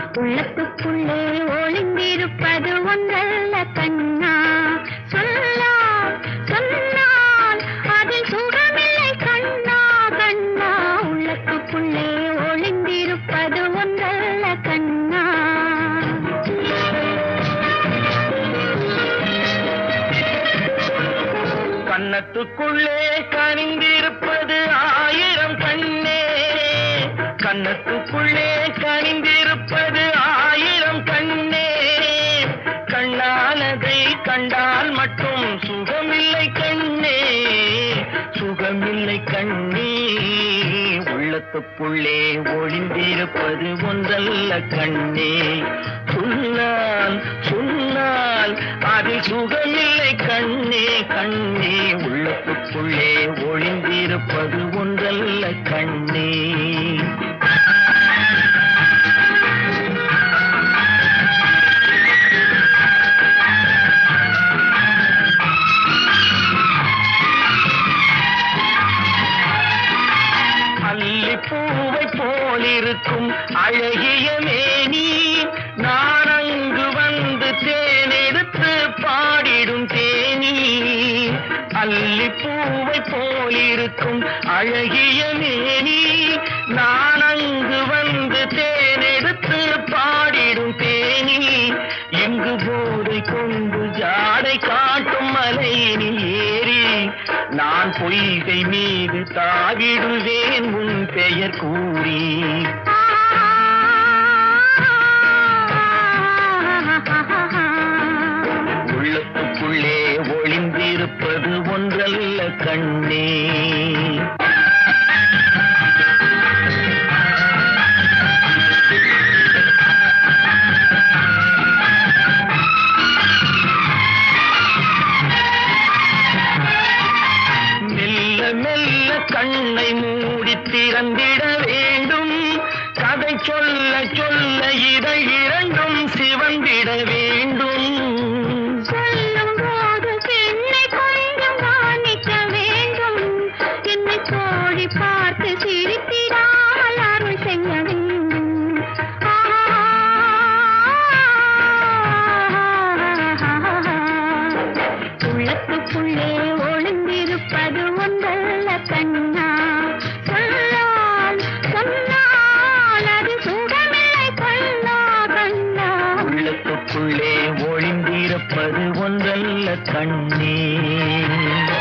உள்ளத்துக்குள்ளே ஒளிந்திருப்பது ஒன்றல்ல கண்ணா சொல்லால் சொன்னால் அதில் சுகமில்லை கண்ணா கண்ணா உள்ளத்துக்குள்ளே ஒளிந்திருப்பது ஒன்றல்ல கண்ணா கன்னத்துக்குள்ளே கனிந்திருப்பது ஆயிரம் கண்ணே கன்னத்துக்குள்ளே கனிந்திருப்பது ஆயிரம் கண்ணே கண்ணானதை கண்டால் மட்டும் சுகமில்லை கண்ணே சுகமில்லை கண்ணே உள்ளத்துக்குள்ளே ஒளிந்திருப்பது ஒன்றல்ல கண்ணே சொன்னால் சொன்னால் அதில் சுகமில்லை கண்ணே கண்ணே உள்ளத்துக்குள்ளே ஒளிந்திருப்பது ஒன்றல்ல கண்ணே அல்லிப்பூவை போலிருக்கும் அழகிய மேனி நான் அங்கு வந்து தேனெடுத்து பாடிடும் தேனி அல்லிப்பூவை போலிருக்கும் அழகிய மேனி நான் அங்கு வந்து தேனெடுத்து பாடிடும் தேனி எங்கு போதை கொண்டு ஜாடை காட்டும் மலையினில் ஏறி நான் பொய்கை மீது தாவிடுவேன் உன் பெயர் கூறி உள்ளத்துக்குள்ளே ஒளிந்திருப்பது ஒன்றல்ல கண்ணே மெல்ல மெல்ல கண்ணை மூடி திறந்திட வேண்டும் கதை சொல்ல சொல்ல இதை இரண்டும் சிவந்திட வேண்டும் சொல்லும் போது பெண்ணை கொஞ்சம் கவனிக்க வேண்டும் என்னை தோழி பார்த்து சிரித்திடாமல் அருள் செய்ய வேண்டும் உள்ளத்துக்குள்ளே ஒளிந்திருப்பது ஒன்றல்ல கண்ணா சொல்லால் சொன்னால் அது சுகமில்லை கண்ணா கண்ணா உள்ளத்துக்குள்ளே ஒளிந்திருப்பது ஒன்றல்ல கண்ணே